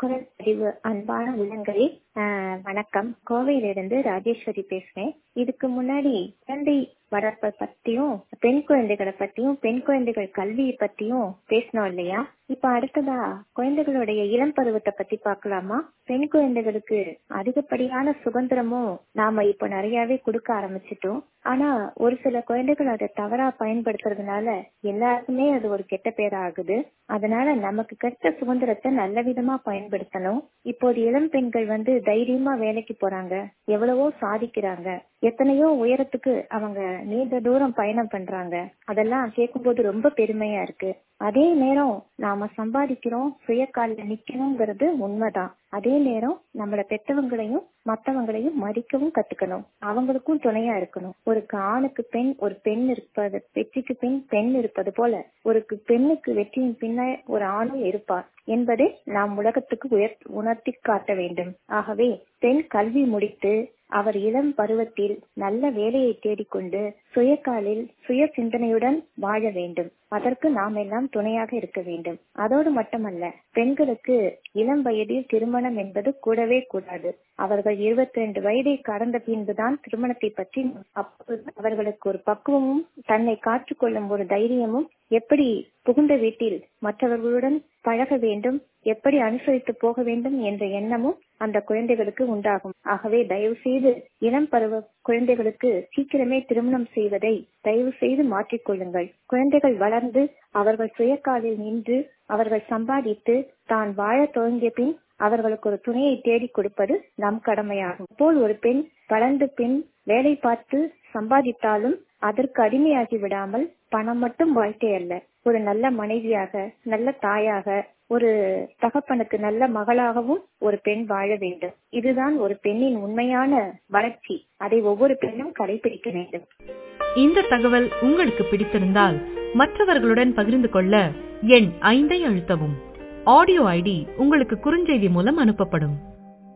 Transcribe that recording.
குரல் பதிவு அன்பான உள்ளங்களே ஆஹ் வணக்கம் கோவையிலிருந்து ராஜேஸ்வரி பேசுறேன் இதுக்கு முன்னாடி குழந்தை வளர்ப்பை பத்தியும் பெண் குழந்தைகளை பத்தியும் பெண் குழந்தைகள் கல்வியை பத்தியும் பேசணும் இல்லையா இப்ப அடுத்ததா குழந்தைகளுடைய இளம் பருவத்தை பத்தி பார்க்கலாமா பெண் குழந்தைகளுக்கு அதிகப்படியான சுதந்திரமும் நாம இப்ப நிறையவே கொடுக்க ஆரம்பிச்சிட்டோம் ஆனா ஒரு சில குழந்தைகள் அதை தவறா பயன்படுத்துறதுனால எல்லாருக்குமே அது ஒரு கெட்ட பேர் ஆகுது அதனால நமக்கு கிடைத்த சுதந்திரத்தை நல்ல விதமா பயன்படுத்தணும் இப்போது இளம் பெண்கள் வந்து தைரியமா வேலைக்கு போறாங்க எவ்வளவோ சாதிக்கிறாங்க எத்தனையோ உயரத்துக்கு அவங்க நீண்ட தூரம் பயணம் பண்றாங்க அதெல்லாம் கேட்கும்போது ரொம்ப பெருமையா இருக்கு அதே நேரம் நாம சம்பாதிக்கிறோம் சுய காலில் நிக்கணுங்கிறது உண்மைதான் அதே நேரம் நம்மள பெற்றவங்களையும் மத்தவங்களையும் மதிக்கவும் கத்துக்கணும் அவங்களுக்கும் துணையா இருக்கணும் ஒரு ஆணுக்கு பெண் ஒரு பெண் இருப்பது வெற்றிக்கு பெண் பெண் இருப்பது போல ஒரு பெண்ணுக்கு வெற்றியின் பின்ன ஒரு ஆணும் இருப்பார் என்பதை நாம் உலகத்துக்கு உயர் உணர்த்தி காட்ட வேண்டும் ஆகவே பெண் கல்வி முடித்து அவர் இளம் பருவத்தில் நல்ல வேலையை தேடிக்கொண்டு சுயக்காலில் சுய சிந்தனையுடன் வாழ வேண்டும் அதற்கு நாம் எல்லாம் துணையாக இருக்க வேண்டும் அதோடு மட்டுமல்ல பெண்களுக்கு இளம் வயதில் திருமணம் என்பது கூடவே கூடாது அவர்கள் இருபத்தி ரெண்டு வயதை கடந்த பின்புதான் திருமணத்தை பற்றி அப்போது அவர்களுக்கு ஒரு பக்குவமும் தன்னை காற்றுக்கொள்ளும் ஒரு தைரியமும் எப்படி புகுந்த வீட்டில் மற்றவர்களுடன் பழக வேண்டும் எப்படி அனுசரித்து போக வேண்டும் என்ற எண்ணமும் அந்த குழந்தைகளுக்கு உண்டாகும் ஆகவே தயவு செய்து இளம் பருவ குழந்தைகளுக்கு சீக்கிரமே திருமணம் செய்வதை தயவு செய்து மாற்றிக்கொள்ளுங்கள் குழந்தைகள் வளர்ந்து அவர்கள் சுயக்காலில் நின்று அவர்கள் சம்பாதித்து தான் வாழ துவங்கிய பின் அவர்களுக்கு ஒரு துணையை தேடி கொடுப்பது நம் கடமையாகும் போல் ஒரு பெண் வளர்ந்து பின் வேலை பார்த்து சம்பாதித்தாலும் அதற்கு அடிமையாகி விடாமல் பணம் மட்டும் வாழ்க்கை அல்ல ஒரு நல்ல மனைவியாக நல்ல தாயாக ஒரு தகப்பனுக்கு நல்ல மகளாகவும் ஒரு பெண் வாழ வேண்டும் இதுதான் ஒரு பெண்ணின் உண்மையான வளர்ச்சி அதை ஒவ்வொரு பெண்ணும் கடைபிடிக்க வேண்டும் இந்த தகவல் உங்களுக்கு பிடித்திருந்தால் மற்றவர்களுடன் பகிர்ந்து கொள்ள எண் ஐந்தை அழுத்தவும் ஆடியோ ஐடி உங்களுக்கு குறுஞ்செய்தி மூலம் அனுப்பப்படும்